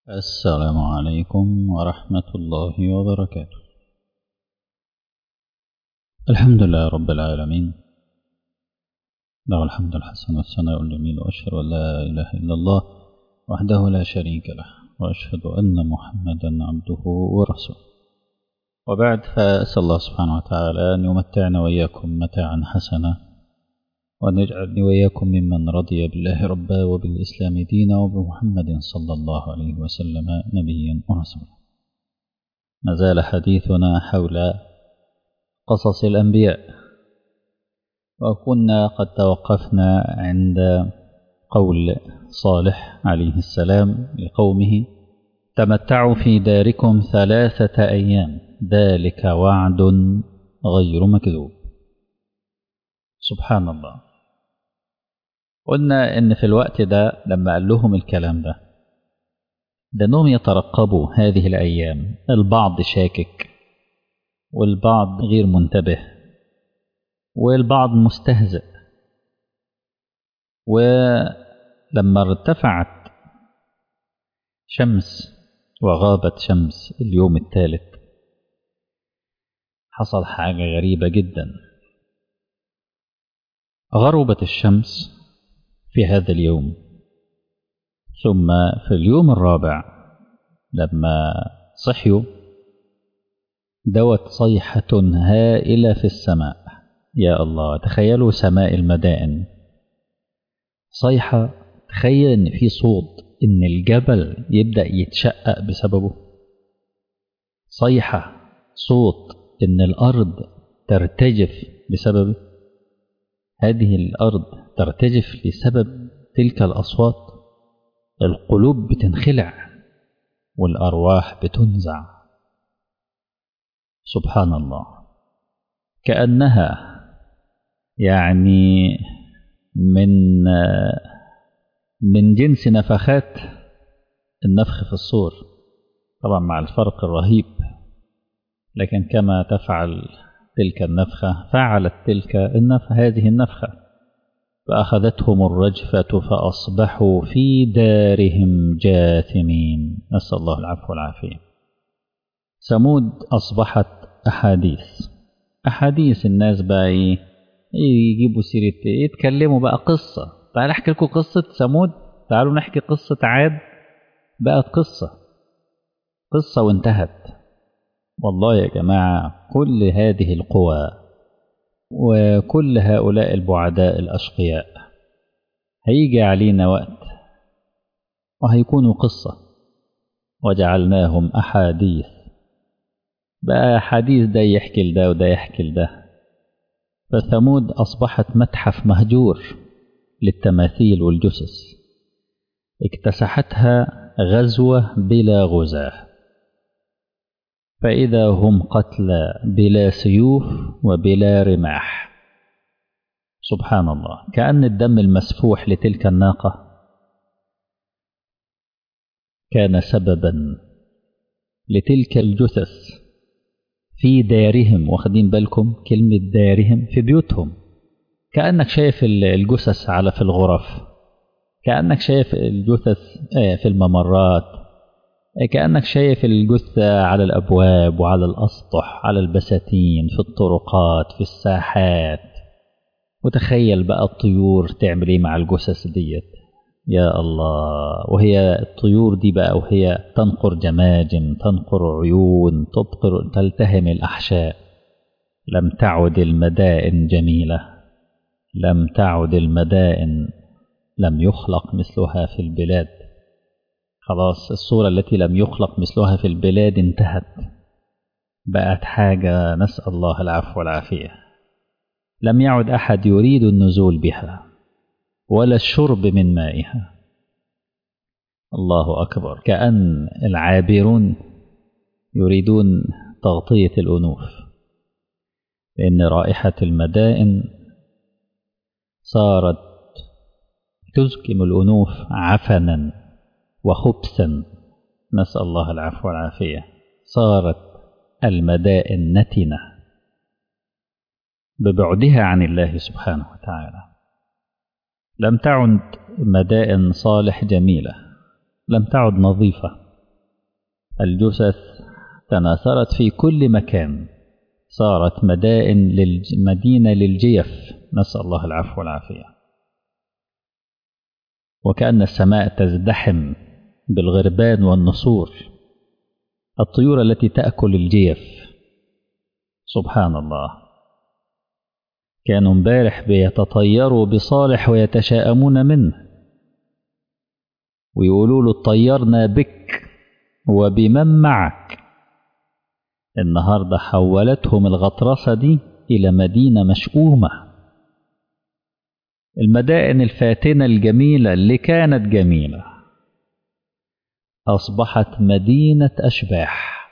السلام عليكم ورحمة الله وبركاته الحمد لله رب العالمين له الحمد الحسن والثناء الجميل وأشهد أن لا إله إلا الله وحده لا شريك له وأشهد أن محمدا عبده ورسوله وبعد فأسأل الله سبحانه وتعالى أن يمتعنا وإياكم متاعا حسنا وأن يجعلني وإياكم ممن رضي بالله ربا وبالإسلام دينا وبمحمد صلى الله عليه وسلم نبيا ورسولا ما زال حديثنا حول قصص الأنبياء وكنا قد توقفنا عند قول صالح عليه السلام لقومه تمتعوا في داركم ثلاثة أيام ذلك وعد غير مكذوب سبحان الله قلنا ان في الوقت ده لما قال لهم الكلام ده لانهم يترقبوا هذه الايام البعض شاكك والبعض غير منتبه والبعض مستهزئ ولما ارتفعت شمس وغابت شمس اليوم الثالث حصل حاجة غريبة جدا غربت الشمس في هذا اليوم ثم في اليوم الرابع لما صحيوا دوت صيحة هائلة في السماء يا الله تخيلوا سماء المدائن صيحة تخيل ان في صوت ان الجبل يبدأ يتشقق بسببه صيحة صوت ان الارض ترتجف بسببه هذه الارض ترتجف لسبب تلك الأصوات القلوب بتنخلع والأرواح بتنزع سبحان الله كأنها يعني من من جنس نفخات النفخ في الصور طبعا مع الفرق الرهيب لكن كما تفعل تلك النفخة فعلت تلك النفخة هذه النفخة فأخذتهم الرجفة فأصبحوا في دارهم جاثمين نسأل الله العفو والعافية ثمود أصبحت أحاديث أحاديث الناس بقى إيه يجيبوا سيرة يتكلموا بقى قصة تعالوا أحكي لكم قصة ثمود تعالوا نحكي قصة عاد بقت قصة قصة وانتهت والله يا جماعة كل هذه القوى وكل هؤلاء البعداء الأشقياء هيجي علينا وقت وهيكونوا قصة وجعلناهم أحاديث بقى حديث ده يحكي لده وده يحكي لده فثمود أصبحت متحف مهجور للتماثيل والجثث اكتسحتها غزوة بلا غزاه فإذا هم قتلى بلا سيوف وبلا رماح سبحان الله كأن الدم المسفوح لتلك الناقة كان سببا لتلك الجثث في دارهم واخدين بالكم كلمة دارهم في بيوتهم كأنك شايف الجثث على في الغرف كأنك شايف الجثث في الممرات كأنك شايف الجثة على الأبواب وعلى الأسطح على البساتين في الطرقات في الساحات وتخيل بقى الطيور تعمل ايه مع الجثث ديت يا الله وهي الطيور دي بقى وهي تنقر جماجم تنقر عيون تبقر تلتهم الأحشاء لم تعد المدائن جميلة لم تعد المدائن لم يخلق مثلها في البلاد خلاص الصورة التي لم يخلق مثلها في البلاد انتهت بقت حاجة نسأل الله العفو والعافية لم يعد أحد يريد النزول بها ولا الشرب من مائها الله أكبر كأن العابرون يريدون تغطية الأنوف لأن رائحة المدائن صارت تزكم الأنوف عفنا وخبثا نسأل الله العفو والعافية صارت المدائن نتنة ببعدها عن الله سبحانه وتعالى لم تعد مدائن صالح جميلة لم تعد نظيفة الجثث تناثرت في كل مكان صارت مدائن للج... مدينة للجيف نسأل الله العفو والعافية وكأن السماء تزدحم بالغربان والنسور الطيور التي تأكل الجيف سبحان الله كانوا امبارح بيتطيروا بصالح ويتشاءمون منه ويقولوا له اطيرنا بك وبمن معك النهارده حولتهم الغطرسة دي إلى مدينة مشؤومة المدائن الفاتنة الجميلة اللي كانت جميلة أصبحت مدينة أشباح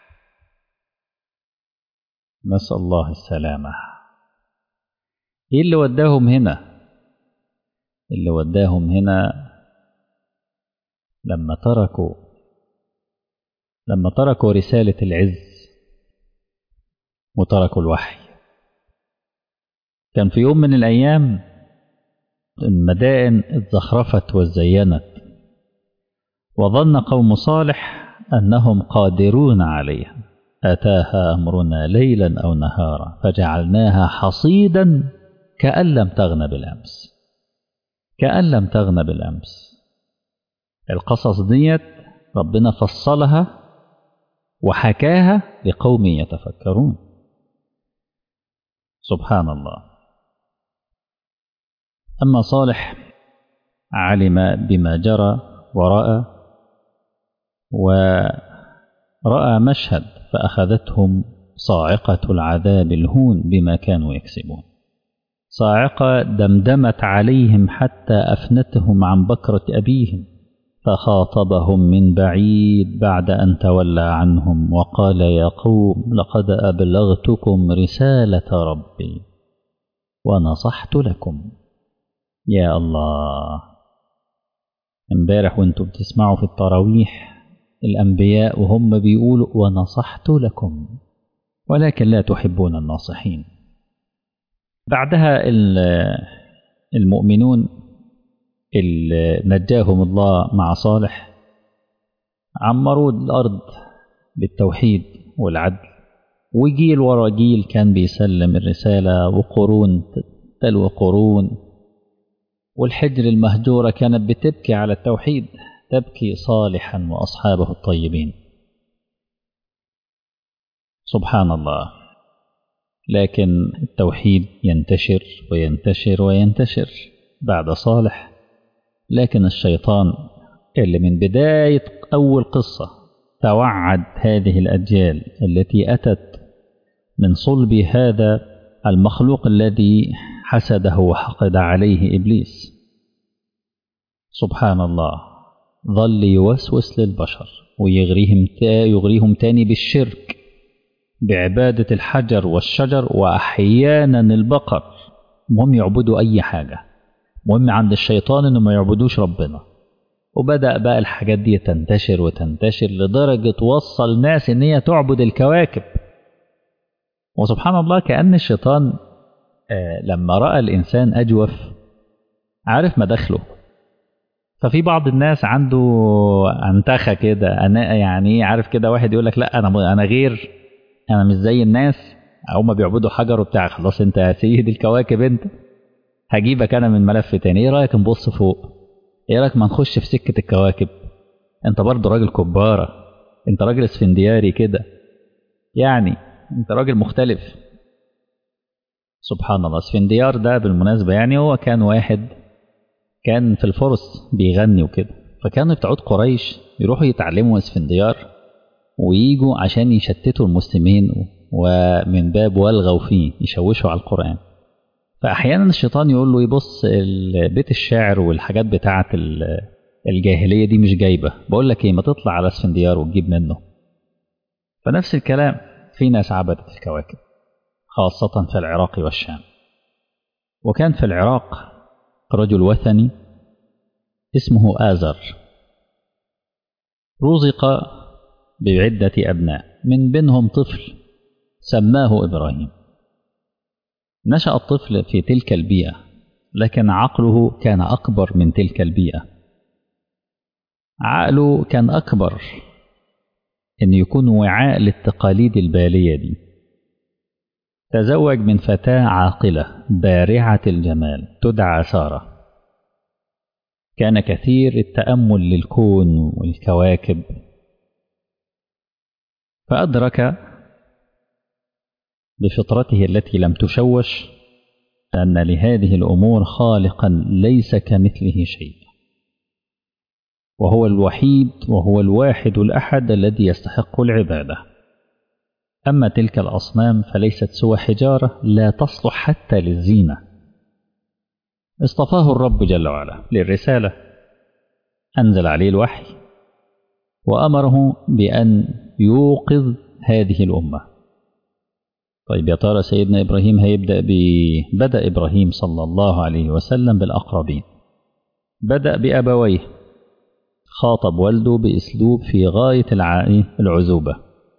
نسأل الله السلامة إيه اللي وداهم هنا اللي وداهم هنا لما تركوا لما تركوا رسالة العز وتركوا الوحي كان في يوم من الأيام المدائن اتزخرفت وزينت وظن قوم صالح أنهم قادرون عليها أتاها أمرنا ليلا أو نهارا فجعلناها حصيدا كأن لم تغن بالأمس كأن لم تغن بالأمس القصص ديت ربنا فصلها وحكاها لقوم يتفكرون سبحان الله أما صالح علم بما جرى ورأى ورأى مشهد فأخذتهم صاعقة العذاب الهون بما كانوا يكسبون صاعقة دمدمت عليهم حتى أفنتهم عن بكرة أبيهم فخاطبهم من بعيد بعد أن تولى عنهم وقال يا قوم لقد أبلغتكم رسالة ربي ونصحت لكم يا الله امبارح وانتم بتسمعوا في التراويح الأنبياء وهم بيقولوا ونصحت لكم ولكن لا تحبون الناصحين بعدها المؤمنون اللي نجاهم الله مع صالح عمروا الأرض بالتوحيد والعدل وجيل ورا جيل كان بيسلم الرسالة وقرون تلو قرون والحجر المهجورة كانت بتبكي على التوحيد تبكي صالحا وأصحابه الطيبين سبحان الله لكن التوحيد ينتشر وينتشر وينتشر بعد صالح لكن الشيطان اللي من بداية أول قصة توعد هذه الأجيال التي أتت من صلب هذا المخلوق الذي حسده وحقد عليه إبليس سبحان الله ظل يوسوس للبشر ويغريهم تا يغريهم تاني بالشرك بعبادة الحجر والشجر وأحيانا البقر المهم يعبدوا أي حاجة مهم عند الشيطان إنه ما يعبدوش ربنا وبدأ بقى الحاجات دي تنتشر وتنتشر لدرجة وصل ناس إن هي تعبد الكواكب وسبحان الله كأن الشيطان آه لما رأى الإنسان أجوف عارف مداخله ففي بعض الناس عنده انتخى كده انا يعني عارف كده واحد يقول لك لا انا انا غير انا مش زي الناس هم بيعبدوا حجر وبتاع خلاص انت يا سيد الكواكب انت هجيبك انا من ملف تاني ايه رايك نبص فوق ايه رايك ما نخش في سكه الكواكب انت برضه راجل كباره انت راجل اسفندياري كده يعني انت راجل مختلف سبحان الله اسفنديار ده بالمناسبه يعني هو كان واحد كان في الفرس بيغني وكده فكانوا بتوع قريش يروحوا يتعلموا اسفنديار ويجوا عشان يشتتوا المسلمين ومن باب والغوا فيه يشوشوا على القرآن فأحيانا الشيطان يقول له يبص بيت الشعر والحاجات بتاعة الجاهلية دي مش جايبة بقول لك ايه ما تطلع على اسفنديار وتجيب منه فنفس الكلام في ناس عبدت الكواكب خاصة في العراق والشام وكان في العراق رجل وثني اسمه آزر رزق بعدة أبناء من بينهم طفل سماه إبراهيم نشأ الطفل في تلك البيئة لكن عقله كان أكبر من تلك البيئة عقله كان أكبر إن يكون وعاء للتقاليد البالية دي تزوج من فتاة عاقلة بارعة الجمال تدعى سارة كان كثير التأمل للكون والكواكب فأدرك بفطرته التي لم تشوش أن لهذه الأمور خالقا ليس كمثله شيء وهو الوحيد وهو الواحد الأحد الذي يستحق العبادة أما تلك الأصنام فليست سوى حجارة لا تصلح حتى للزينة اصطفاه الرب جل وعلا للرسالة أنزل عليه الوحي وأمره بأن يوقظ هذه الأمة طيب يا ترى سيدنا إبراهيم هيبدأ ب بدأ إبراهيم صلى الله عليه وسلم بالأقربين بدأ بأبويه خاطب والده بأسلوب في غاية العزوبة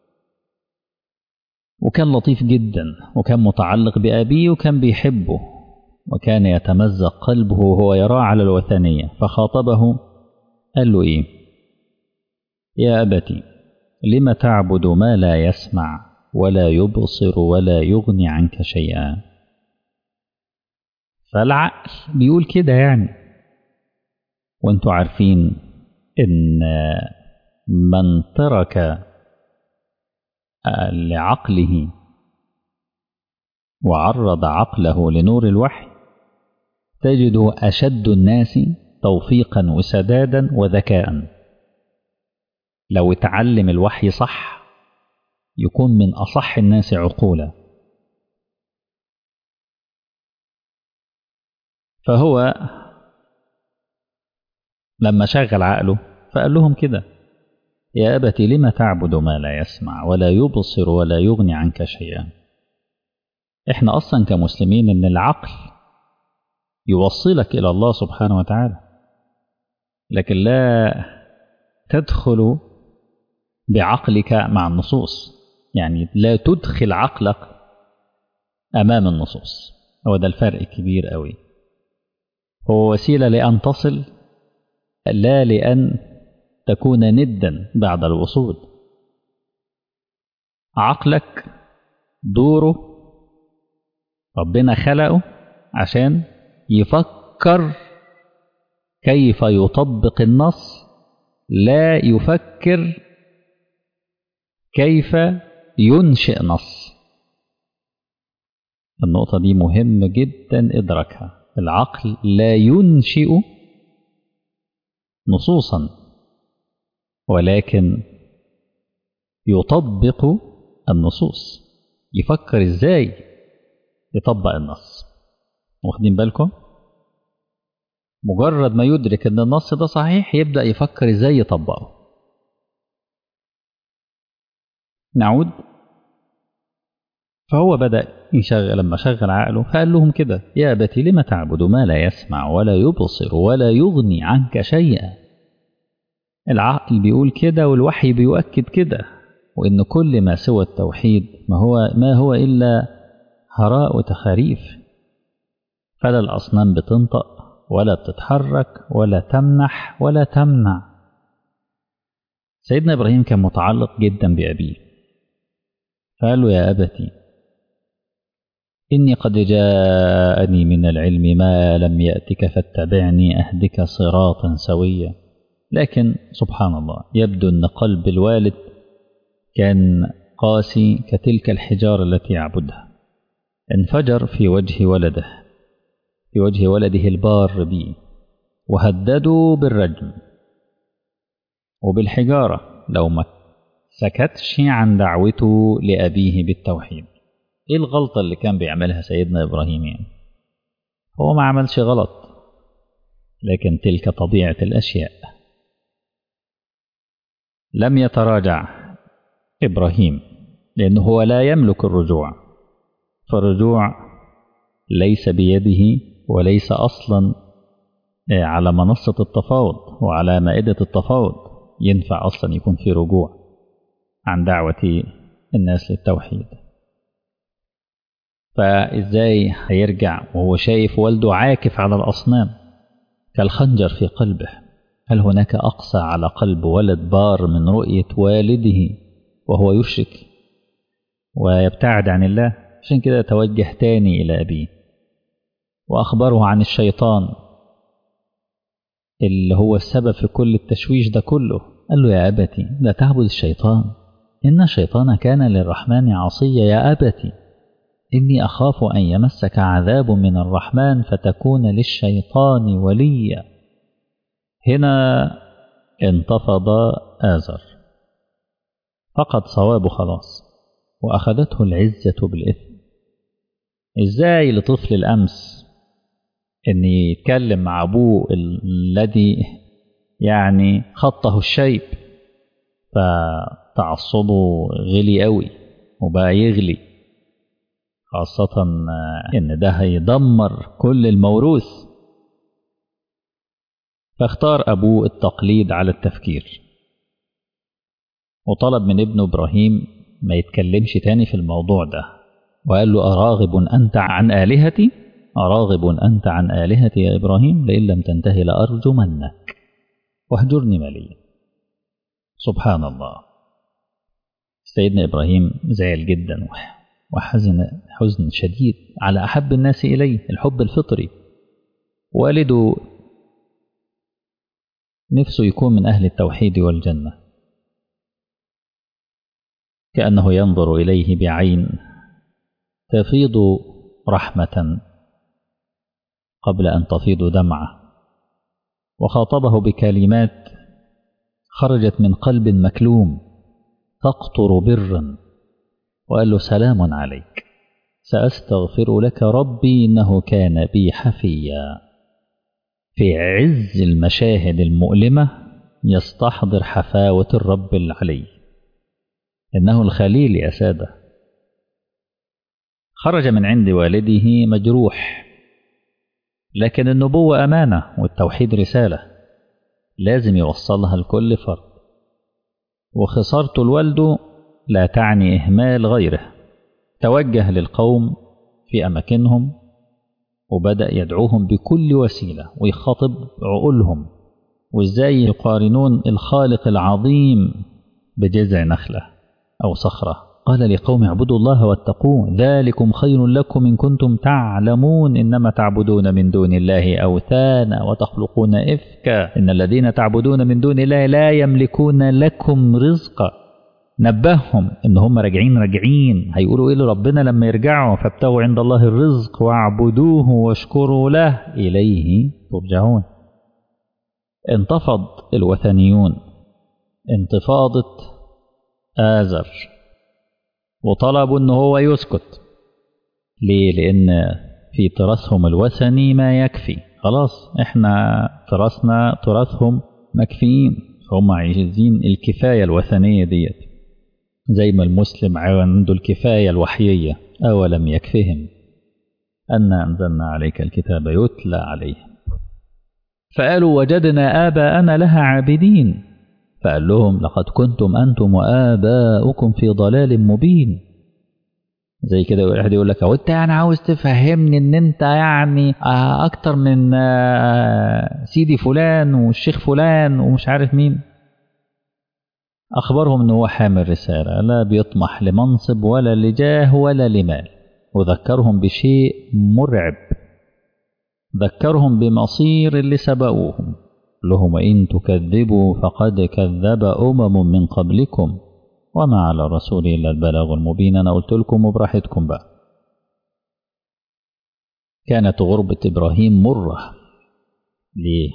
وكان لطيف جدا وكان متعلق بأبيه وكان بيحبه وكان يتمزق قلبه وهو يرى على الوثنية فخاطبه قال له إيه يا أبتي لم تعبد ما لا يسمع ولا يبصر ولا يغني عنك شيئا فالعقل بيقول كده يعني وانتوا عارفين ان من ترك لعقله وعرض عقله لنور الوحي تجده اشد الناس توفيقا وسدادا وذكاء لو اتعلم الوحي صح يكون من أصح الناس عقولا فهو لما شغل عقله فقال لهم كده يا أبت لم تعبد ما لا يسمع ولا يبصر ولا يغني عنك شيئا احنا أصلا كمسلمين إن العقل يوصلك إلى الله سبحانه وتعالى لكن لا تدخل بعقلك مع النصوص يعني لا تدخل عقلك أمام النصوص هو ده الفرق الكبير قوي هو وسيلة لأن تصل لا لأن تكون ندا بعد الوصول عقلك دوره ربنا خلقه عشان يفكر كيف يطبق النص لا يفكر كيف ينشئ نص النقطة دي مهم جدا إدراكها العقل لا ينشئ نصوصا ولكن يطبق النصوص يفكر ازاي يطبق النص واخدين بالكم مجرد ما يدرك ان النص ده صحيح يبدأ يفكر ازاي يطبقه نعود فهو بدأ يشغل لما شغل عقله فقال لهم كده يا أبت لم تعبد ما لا يسمع ولا يبصر ولا يغني عنك شيئا العقل بيقول كده والوحي بيؤكد كده وإن كل ما سوى التوحيد ما هو ما هو إلا هراء وتخاريف فلا الأصنام بتنطق ولا بتتحرك ولا تمنح ولا تمنع سيدنا إبراهيم كان متعلق جدا بأبيه فقال له يا أبتي إني قد جاءني من العلم ما لم يأتك فاتبعني أهدك صراطا سويا لكن سبحان الله يبدو أن قلب الوالد كان قاسي كتلك الحجارة التي يعبدها انفجر في وجه ولده في وجه ولده البار به وهددوا بالرجم وبالحجارة لو ما سكتش عن دعوته لأبيه بالتوحيد ايه الغلطة اللي كان بيعملها سيدنا إبراهيم يعني هو ما عملش غلط لكن تلك طبيعة الأشياء لم يتراجع إبراهيم لأنه هو لا يملك الرجوع فالرجوع ليس بيده وليس أصلا على منصة التفاوض وعلى مائدة التفاوض ينفع أصلا يكون في رجوع عن دعوة الناس للتوحيد فإزاي هيرجع وهو شايف والده عاكف على الأصنام كالخنجر في قلبه هل هناك أقسى على قلب ولد بار من رؤية والده وهو يشرك ويبتعد عن الله عشان كده توجه تاني إلى أبيه وأخبره عن الشيطان اللي هو السبب في كل التشويش ده كله قال له يا أبتي لا تعبد الشيطان إن الشيطان كان للرحمن عصيا يا أبتي إني أخاف أن يمسك عذاب من الرحمن فتكون للشيطان وليا هنا انتفض آزر فقد صوابه خلاص وأخذته العزة بالإثم إزاي لطفل الأمس إن يتكلم مع أبوه الذي يعني خطه الشيب فتعصبه غلي قوي وبقى يغلي خاصة إن ده هيدمر كل الموروث فاختار أبوه التقليد على التفكير وطلب من ابنه إبراهيم ما يتكلمش تاني في الموضوع ده وقال له أراغب أنت عن آلهتي أراغب أنت عن آلهتي يا إبراهيم لئن لم تنتهي لأرجمنك واهجرني مليا سبحان الله سيدنا إبراهيم زعل جدا وحزن حزن شديد على أحب الناس إليه الحب الفطري والده نفسه يكون من أهل التوحيد والجنة كأنه ينظر إليه بعين تفيض رحمة قبل أن تفيض دمعة وخاطبه بكلمات خرجت من قلب مكلوم تقطر برا وقال له سلام عليك سأستغفر لك ربي إنه كان بي حفيا في عز المشاهد المؤلمة يستحضر حفاوة الرب العلي إنه الخليل يا سادة خرج من عند والده مجروح لكن النبوة أمانة والتوحيد رسالة لازم يوصلها لكل فرد وخسارته لوالده لا تعني إهمال غيره توجه للقوم في أماكنهم وبدأ يدعوهم بكل وسيلة ويخاطب عقولهم وإزاي يقارنون الخالق العظيم بجذع نخلة أو صخرة قال لقوم اعبدوا الله واتقوه ذلكم خير لكم إن كنتم تعلمون إنما تعبدون من دون الله أوثانا وتخلقون إفكا إن الذين تعبدون من دون الله لا يملكون لكم رزقا نبههم إن هم راجعين راجعين هيقولوا إيه لربنا لما يرجعوا فابتغوا عند الله الرزق واعبدوه واشكروا له إليه ترجعون انتفض الوثنيون انتفاضة آزر وطلبوا ان هو يسكت ليه لان في تراثهم الوثني ما يكفي خلاص احنا تراثنا تراثهم مكفيين هم عايزين الكفاية الوثنية ديت زي ما المسلم عنده الكفاية الوحيية أولم يكفهم أن أنزلنا عليك الكتاب يتلى عليهم فقالوا وجدنا آباءنا لها عابدين فقال لهم لقد كنتم أنتم وآباؤكم في ضلال مبين زي كده واحد يقول لك هو انت يعني عاوز تفهمني ان انت يعني اكتر من سيدي فلان والشيخ فلان ومش عارف مين اخبرهم ان هو حامل رساله لا بيطمح لمنصب ولا لجاه ولا لمال وذكرهم بشيء مرعب ذكرهم بمصير اللي سبقوهم لهم إن تكذبوا فقد كذب أمم من قبلكم وما على الرسول إلا البلاغ المبين أنا قلت لكم وبراحتكم بقى كانت غربة إبراهيم مرة ليه؟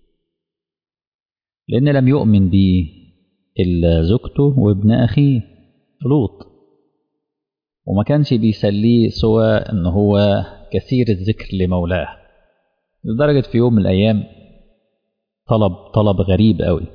لأن لم يؤمن به إلا زوجته وابن أخيه لوط وما كانش بيسليه سوى أن هو كثير الذكر لمولاه لدرجة في يوم من الأيام طلب طلب غريب قوي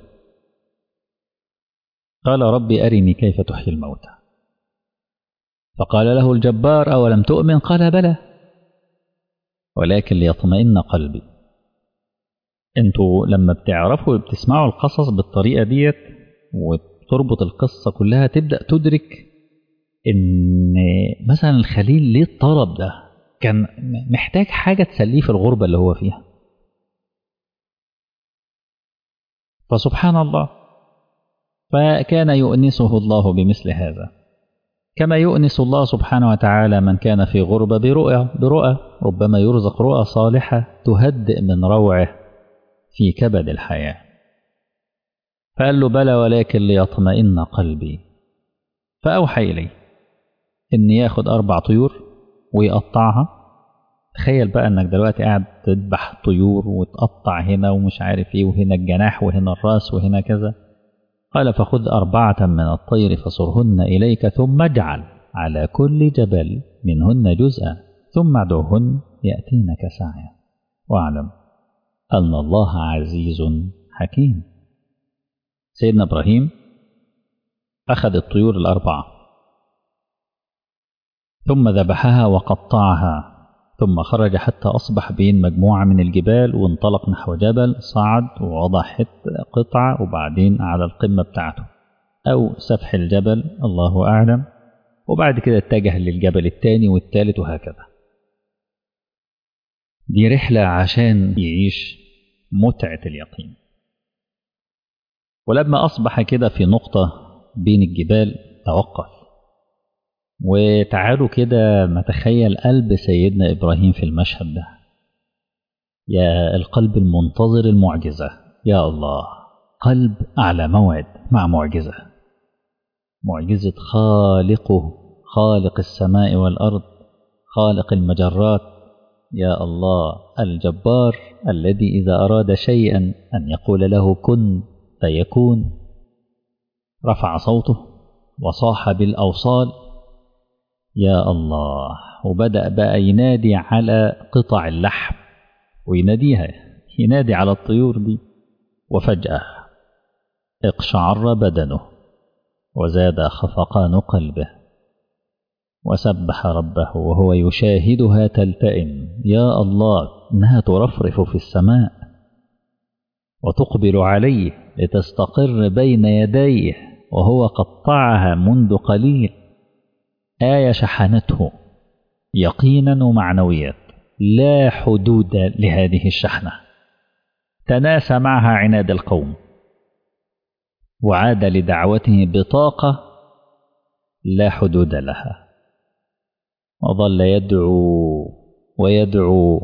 قال ربي أرني كيف تحيي الموتى فقال له الجبار أولم تؤمن قال بلى ولكن ليطمئن قلبي انتوا لما بتعرفوا بتسمعوا القصص بالطريقة ديت وتربط القصة كلها تبدأ تدرك ان مثلا الخليل ليه الطلب ده كان محتاج حاجة تسليه في الغربة اللي هو فيها فسبحان الله فكان يؤنسه الله بمثل هذا كما يؤنس الله سبحانه وتعالى من كان في غربة برؤى برؤى ربما يرزق رؤى صالحة تهدئ من روعه في كبد الحياة فقال له بلى ولكن ليطمئن قلبي فأوحى إليه إن ياخد أربع طيور ويقطعها تخيل بقى إنك دلوقتي قاعد تذبح طيور وتقطع هنا ومش عارف إيه وهنا الجناح وهنا الراس وهنا كذا قال فخذ أربعة من الطير فصرهن إليك ثم اجعل على كل جبل منهن جزءا ثم ادعهن يأتينك سعيا واعلم أن الله عزيز حكيم سيدنا إبراهيم أخذ الطيور الأربعة ثم ذبحها وقطعها ثم خرج حتى أصبح بين مجموعة من الجبال وانطلق نحو جبل صعد ووضع حتة قطعة وبعدين على القمة بتاعته أو سفح الجبل الله أعلم وبعد كده اتجه للجبل الثاني والثالث وهكذا دي رحلة عشان يعيش متعة اليقين ولما أصبح كده في نقطة بين الجبال توقف وتعالوا كده نتخيل قلب سيدنا إبراهيم في المشهد ده يا القلب المنتظر المعجزة يا الله قلب على موعد مع معجزة معجزة خالقه خالق السماء والأرض خالق المجرات يا الله الجبار الذي إذا أراد شيئا أن يقول له كن فيكون رفع صوته وصاح بالأوصال يا الله وبدأ بقى ينادي على قطع اللحم ويناديها ينادي على الطيور دي وفجأة اقشعر بدنه وزاد خفقان قلبه وسبح ربه وهو يشاهدها تلتئم يا الله انها ترفرف في السماء وتقبل عليه لتستقر بين يديه وهو قطعها منذ قليل آية شحنته يقينا ومعنويات لا حدود لهذه الشحنة تناسى معها عناد القوم وعاد لدعوته بطاقة لا حدود لها وظل يدعو ويدعو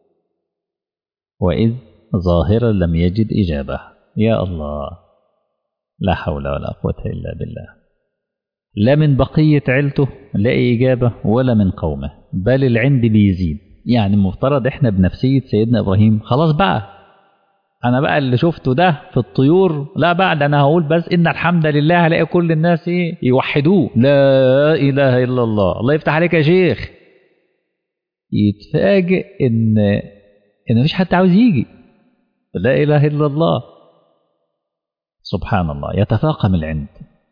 وإذ ظاهرا لم يجد إجابة يا الله لا حول ولا قوة إلا بالله لا من بقية عيلته لاقي إجابة ولا من قومه بل العند بيزيد يعني المفترض إحنا بنفسية سيدنا إبراهيم خلاص بقى أنا بقى اللي شفته ده في الطيور لا بقى ده أنا هقول بس إن الحمد لله هلاقي كل الناس إيه يوحدوه لا إله إلا الله الله يفتح عليك يا شيخ يتفاجئ إن إن مفيش حد عاوز يجي لا إله إلا الله سبحان الله يتفاقم العند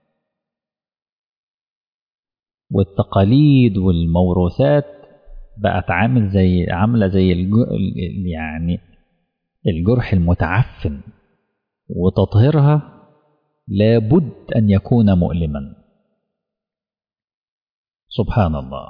والتقاليد والموروثات بقت عامل زي عامله زي الجو يعني الجرح المتعفن وتطهيرها لابد ان يكون مؤلما سبحان الله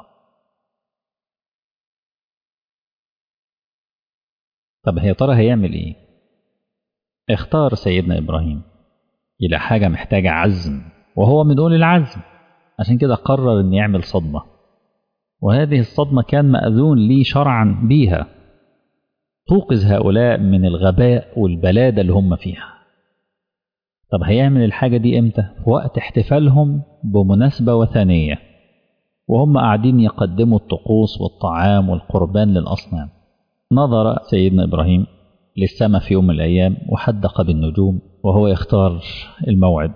طب هي ترى هيعمل ايه اختار سيدنا ابراهيم الى حاجه محتاجه عزم وهو من اولي العزم عشان كده قرر ان يعمل صدمة وهذه الصدمة كان مأذون لي شرعا بيها توقظ هؤلاء من الغباء والبلادة اللي هم فيها طب هيعمل الحاجة دي امتى في وقت احتفالهم بمناسبة وثنية وهم قاعدين يقدموا الطقوس والطعام والقربان للأصنام نظر سيدنا إبراهيم للسماء في يوم من الأيام وحدق بالنجوم وهو يختار الموعد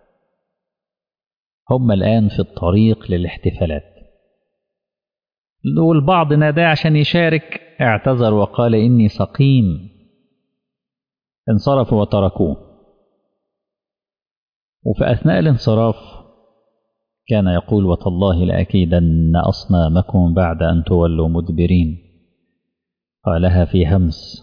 هم الآن في الطريق للاحتفالات والبعض ناداه عشان يشارك اعتذر وقال إني سقيم انصرفوا وتركوه وفي أثناء الانصراف كان يقول وتالله لأكيدن أصنامكم بعد أن تولوا مدبرين قالها في همس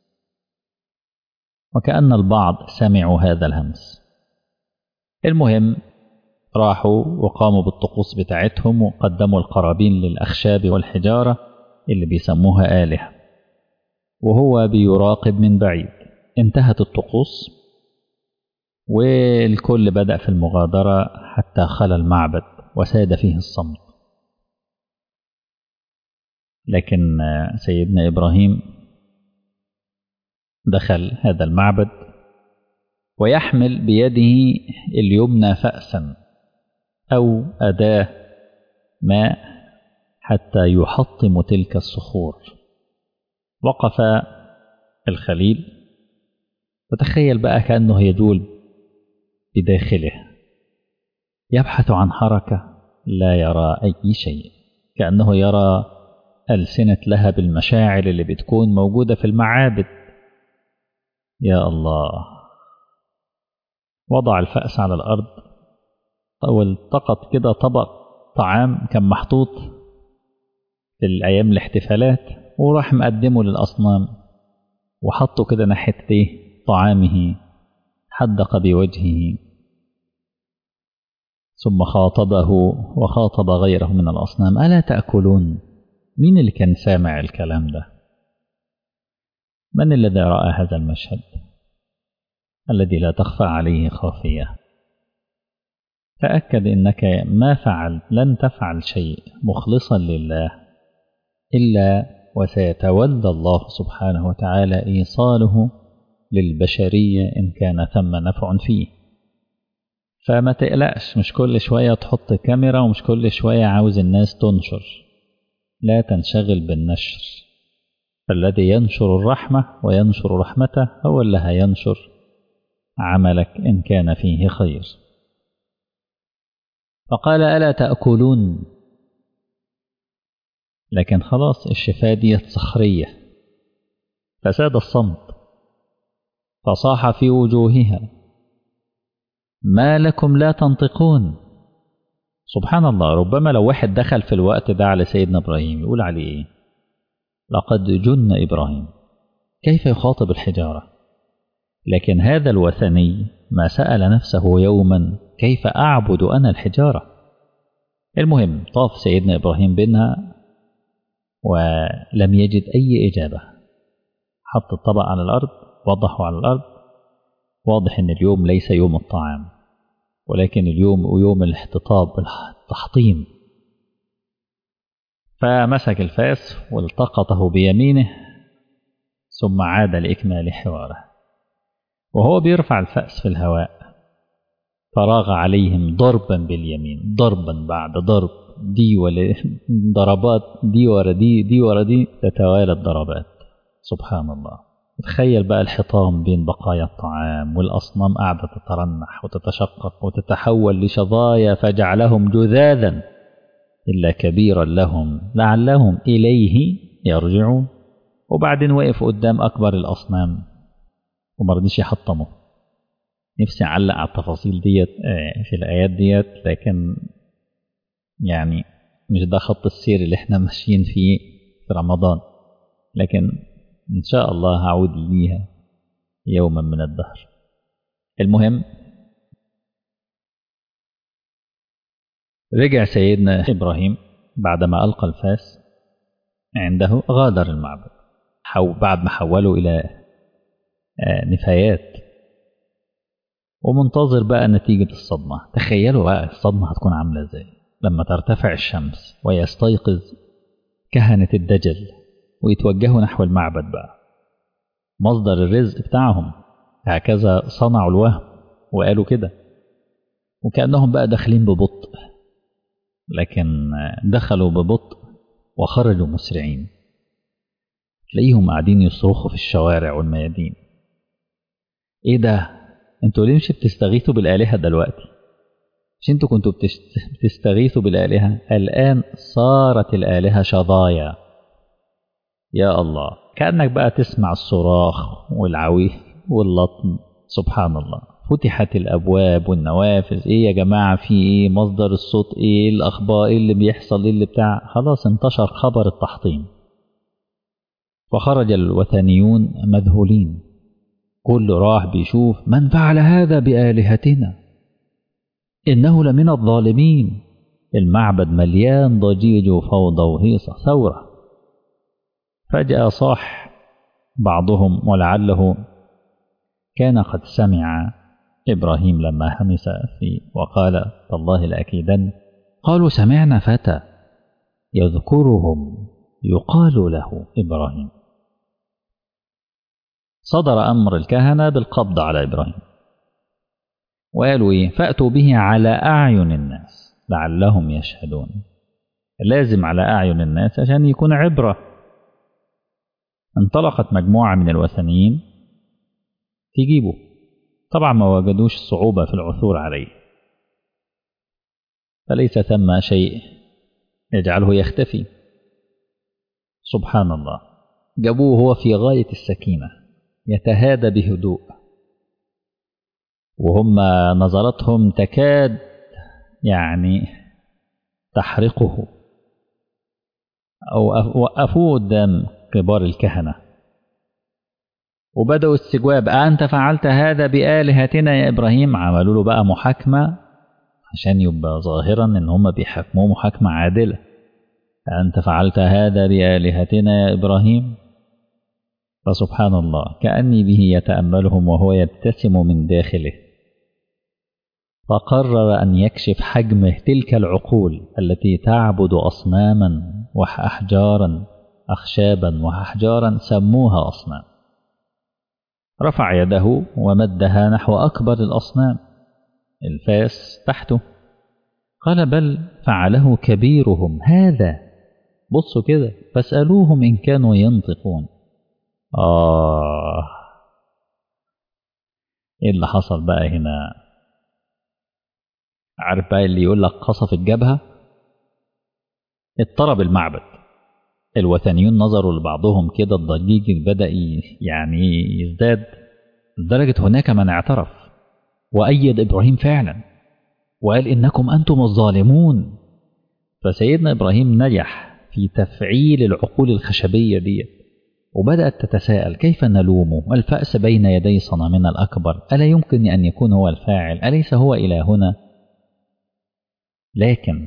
وكأن البعض سمعوا هذا الهمس المهم راحوا وقاموا بالطقوس بتاعتهم وقدموا القرابين للأخشاب والحجارة اللي بيسموها آلهة وهو بيراقب من بعيد انتهت الطقوس والكل بدأ في المغادرة حتى خلى المعبد وساد فيه الصمت لكن سيدنا إبراهيم دخل هذا المعبد ويحمل بيده اليمنى فأسا أو أداة ماء حتى يحطم تلك الصخور وقف الخليل وتخيل بقى كأنه يجول بداخله يبحث عن حركة لا يرى أي شيء كأنه يرى ألسنة لهب المشاعر اللي بتكون موجودة في المعابد يا الله وضع الفأس على الأرض والتقط كده طبق طعام كان محطوط في الأيام الاحتفالات وراح مقدمه للأصنام وحطه كده ناحية ايه طعامه حدق بوجهه ثم خاطبه وخاطب غيره من الأصنام ألا تأكلون مين اللي كان سامع الكلام ده من الذي رأى هذا المشهد الذي لا تخفى عليه خافية تأكد أنك ما فعلت لن تفعل شيء مخلصا لله إلا وسيتولى الله سبحانه وتعالى إيصاله للبشرية إن كان ثم نفع فيه فما تقلقش مش كل شوية تحط كاميرا ومش كل شوية عاوز الناس تنشر لا تنشغل بالنشر فالذي ينشر الرحمة وينشر رحمته هو اللي هينشر عملك إن كان فيه خير فقال ألا تأكلون لكن خلاص الشفاة ديت صخرية فساد الصمت فصاح في وجوهها ما لكم لا تنطقون سبحان الله ربما لو واحد دخل في الوقت ده على سيدنا إبراهيم يقول عليه إيه لقد جن إبراهيم كيف يخاطب الحجارة لكن هذا الوثني ما سأل نفسه يوما كيف أعبد أنا الحجارة المهم طاف سيدنا إبراهيم بينها ولم يجد أي إجابة حط الطبق على الأرض وضحه على الأرض واضح أن اليوم ليس يوم الطعام ولكن اليوم يوم الاحتطاب التحطيم فمسك الفاس والتقطه بيمينه ثم عاد لإكمال حواره وهو بيرفع الفأس في الهواء فراغ عليهم ضربا باليمين ضربا بعد ضرب دي ولا ضربات دي ورا دي دي ورا دي تتوالى الضربات سبحان الله تخيل بقى الحطام بين بقايا الطعام والأصنام قاعدة تترنح وتتشقق وتتحول لشظايا فجعلهم جذاذا إلا كبيرا لهم لعلهم إليه يرجعون وبعدين وقف قدام أكبر الأصنام وما رضيش يحطمه نفسي أعلق على التفاصيل ديت في الآيات ديت لكن يعني مش ده خط السير اللي احنا ماشيين فيه في رمضان لكن إن شاء الله هعود ليها يوما من الدهر المهم رجع سيدنا إبراهيم بعدما ألقى الفاس عنده غادر المعبد حو بعد ما حوله إلى نفايات ومنتظر بقى نتيجة الصدمة تخيلوا بقى الصدمة هتكون عاملة ازاي لما ترتفع الشمس ويستيقظ كهنة الدجل ويتوجهوا نحو المعبد بقى مصدر الرزق بتاعهم هكذا صنعوا الوهم وقالوا كده وكأنهم بقى داخلين ببطء لكن دخلوا ببطء وخرجوا مسرعين تلاقيهم قاعدين يصرخوا في الشوارع والميادين ايه ده انتوا ليه مش بتستغيثوا بالآلهة دلوقتي مش انتوا كنتوا بتستغيثوا بالآلهة الآن صارت الآلهة شظايا يا الله كأنك بقى تسمع الصراخ والعويه واللطم سبحان الله فتحت الأبواب والنوافذ إيه يا جماعة في إيه مصدر الصوت إيه الأخبار إيه اللي بيحصل إيه اللي بتاع خلاص انتشر خبر التحطيم وخرج الوثنيون مذهولين كل راح بيشوف من فعل هذا بآلهتنا إنه لمن الظالمين المعبد مليان ضجيج وفوضى وهيصة ثورة فجأة صاح بعضهم ولعله كان قد سمع إبراهيم لما همس في وقال تالله لأكيدن قالوا سمعنا فتى يذكرهم يقال له إبراهيم صدر أمر الكهنة بالقبض على إبراهيم وقالوا إيه فأتوا به على أعين الناس لعلهم يشهدون لازم على أعين الناس عشان يكون عبرة انطلقت مجموعة من الوثنيين تجيبه طبعا ما وجدوش صعوبة في العثور عليه فليس ثم شيء يجعله يختفي سبحان الله جابوه هو في غاية السكينة يتهادى بهدوء وهم نظرتهم تكاد يعني تحرقه أو وقفوه قدام كبار الكهنة وبدأوا استجواب أنت فعلت هذا بآلهتنا يا إبراهيم عملوا له بقى محاكمة عشان يبقى ظاهرا إن هم بيحاكموه محاكمة عادلة أنت فعلت هذا بآلهتنا يا إبراهيم فسبحان الله كأني به يتأملهم وهو يبتسم من داخله فقرر أن يكشف حجم تلك العقول التي تعبد أصناما وأحجارا أخشابا وأحجارا سموها أصنام رفع يده ومدها نحو أكبر الأصنام الفاس تحته قال بل فعله كبيرهم هذا بصوا كده فاسألوهم إن كانوا ينطقون آه إيه اللي حصل بقى هنا عارف بقى اللي يقول لك قصف الجبهة اضطرب المعبد الوثنيون نظروا لبعضهم كده الضجيج بدأ يعني يزداد لدرجة هناك من اعترف وأيد إبراهيم فعلا وقال إنكم أنتم الظالمون فسيدنا إبراهيم نجح في تفعيل العقول الخشبية دي وبدأت تتساءل كيف نلومه الفأس بين يدي صنمنا الأكبر ألا يمكن أن يكون هو الفاعل أليس هو إلهنا لكن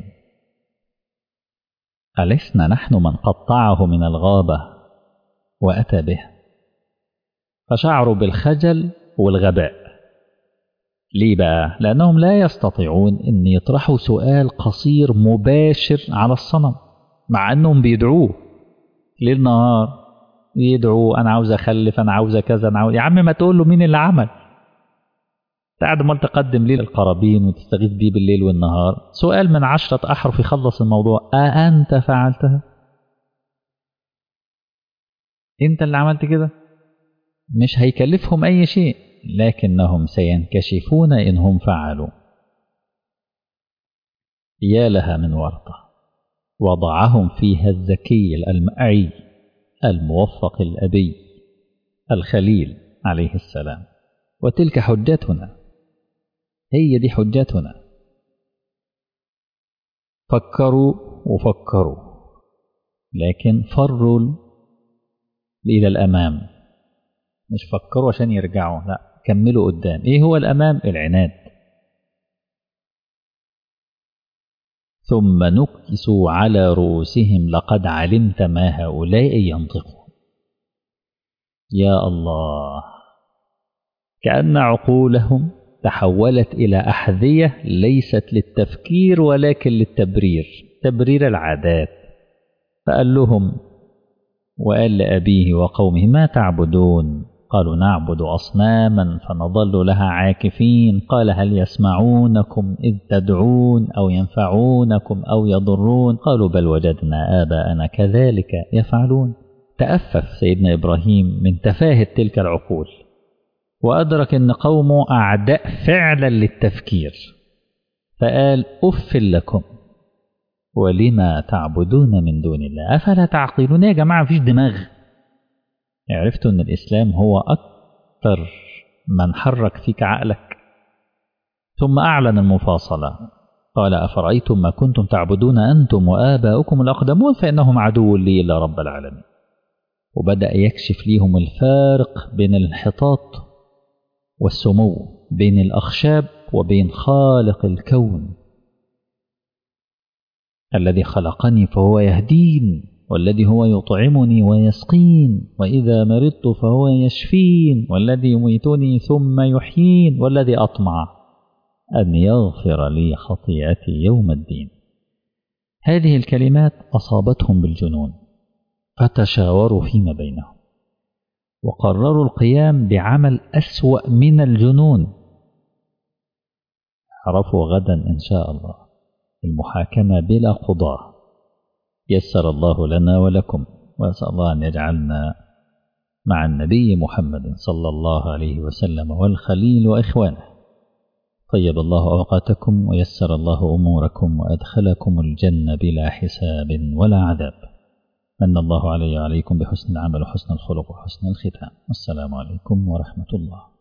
ألسنا نحن من قطعه من الغابة وأتى به فشعروا بالخجل والغباء ليه بقى؟ لأنهم لا يستطيعون أن يطرحوا سؤال قصير مباشر على الصنم مع أنهم بيدعوه ليل نهار يدعوه أنا عاوز أخلف أنا عاوز كذا أنا عاوز يا عم ما تقول له مين اللي عمل بعد ما تقدم ليه القرابين وتستغيث بيه بالليل والنهار سؤال من عشرة أحرف يخلص الموضوع أأنت فعلتها أنت اللي عملت كده مش هيكلفهم أي شيء لكنهم سينكشفون إنهم فعلوا يا لها من ورطة وضعهم فيها الذكي المعي الموفق الأبي الخليل عليه السلام وتلك حجتنا هي دي حجتنا فكروا وفكروا لكن فروا إلى الأمام مش فكروا عشان يرجعوا لا كملوا قدام إيه هو الأمام العناد ثم نكسوا على رؤوسهم لقد علمت ما هؤلاء ينطقون يا الله كأن عقولهم تحولت إلى أحذية ليست للتفكير ولكن للتبرير تبرير العادات فقال لهم وقال لأبيه وقومه ما تعبدون قالوا نعبد أصناما فنظل لها عاكفين قال هل يسمعونكم إذ تدعون أو ينفعونكم أو يضرون قالوا بل وجدنا آباءنا كذلك يفعلون تأفف سيدنا إبراهيم من تفاهة تلك العقول وأدرك أن قومه أعداء فعلا للتفكير فقال أف لكم ولما تعبدون من دون الله أفلا تعقلون يا جماعة مفيش دماغ عرفتوا أن الإسلام هو أكثر من حرك فيك عقلك ثم أعلن المفاصلة قال أفرأيتم ما كنتم تعبدون أنتم وآباؤكم الأقدمون فإنهم عدو لي إلا رب العالمين وبدأ يكشف ليهم الفارق بين الانحطاط والسمو بين الأخشاب وبين خالق الكون الذي خلقني فهو يهدين والذي هو يطعمني ويسقين وإذا مرضت فهو يشفين والذي يميتني ثم يحيين والذي أطمع أن يغفر لي خطيئتي يوم الدين هذه الكلمات أصابتهم بالجنون فتشاوروا فيما بينهم وقرروا القيام بعمل أسوأ من الجنون عرفوا غدا إن شاء الله المحاكمة بلا قضاء يسر الله لنا ولكم وأسأل الله أن يجعلنا مع النبي محمد صلى الله عليه وسلم والخليل وإخوانه طيب الله أوقاتكم ويسر الله أموركم وأدخلكم الجنة بلا حساب ولا عذاب من الله علي وعليكم بحسن العمل وحسن الخلق وحسن الختام والسلام عليكم ورحمة الله